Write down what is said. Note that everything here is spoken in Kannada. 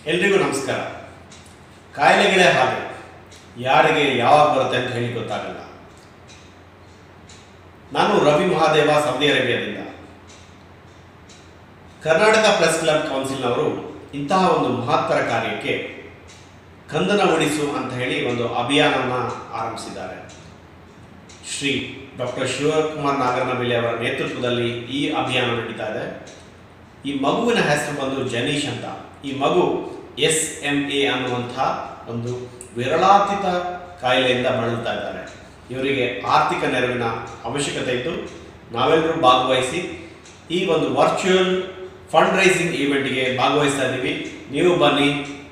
ಎಲ್ರಿಗೂ ನಮಸ್ಕಾರ ಕಾಯಿಲೆಗಳೇ ಹಾಗೆ ಯಾರಿಗೆ ಯಾವಾಗ ಬರುತ್ತೆ ಅಂತ ಹೇಳಿ ಗೊತ್ತಾಗಲ್ಲ ನಾನು ರವಿ ಮಹಾದೇವ ಸೌದಿ ಅರೇಬಿಯಾದಿಂದ ಕರ್ನಾಟಕ ಪ್ರೆಸ್ ಕ್ಲಬ್ ಕೌನ್ಸಿಲ್ನವರು ಇಂತಹ ಒಂದು ಮಹತ್ತರ ಕಾರ್ಯಕ್ಕೆ ಕಂದನ ಉಳಿಸು ಅಂತ ಹೇಳಿ ಒಂದು ಅಭಿಯಾನವನ್ನು ಆರಂಭಿಸಿದ್ದಾರೆ ಶ್ರೀ ಡಾಕ್ಟರ್ ಶಿವಕುಮಾರ್ ನಾಗರನಬಿಲೆ ಅವರ ನೇತೃತ್ವದಲ್ಲಿ ಈ ಅಭಿಯಾನ ನಡೀತಾ ಇದೆ ಈ ಮಗುವಿನ ಹೆಸರು ಬಂದು ಜನೀಶ್ ಅಂತ ಈ ಮಗು ಎಸ್ ಎಂ ಎ ಅನ್ನುವಂಥ ಒಂದು ವಿರಳಾತೀತ ಕಾಯಿಲೆಯಿಂದ ಬಳಲ್ತಾ ಇದ್ದಾರೆ ಇವರಿಗೆ ಆರ್ಥಿಕ ನೆರವಿನ ಅವಶ್ಯಕತೆ ಇದ್ದು ನಾವೆಲ್ಲರೂ ಭಾಗವಹಿಸಿ ಈ ಒಂದು ವರ್ಚುವಲ್ ಫಂಡ್ ರೈಸಿಂಗ್ ಈವೆಂಟ್ಗೆ ಭಾಗವಹಿಸ್ತಾ ಇದ್ದೀವಿ ನೀವು ಬನ್ನಿ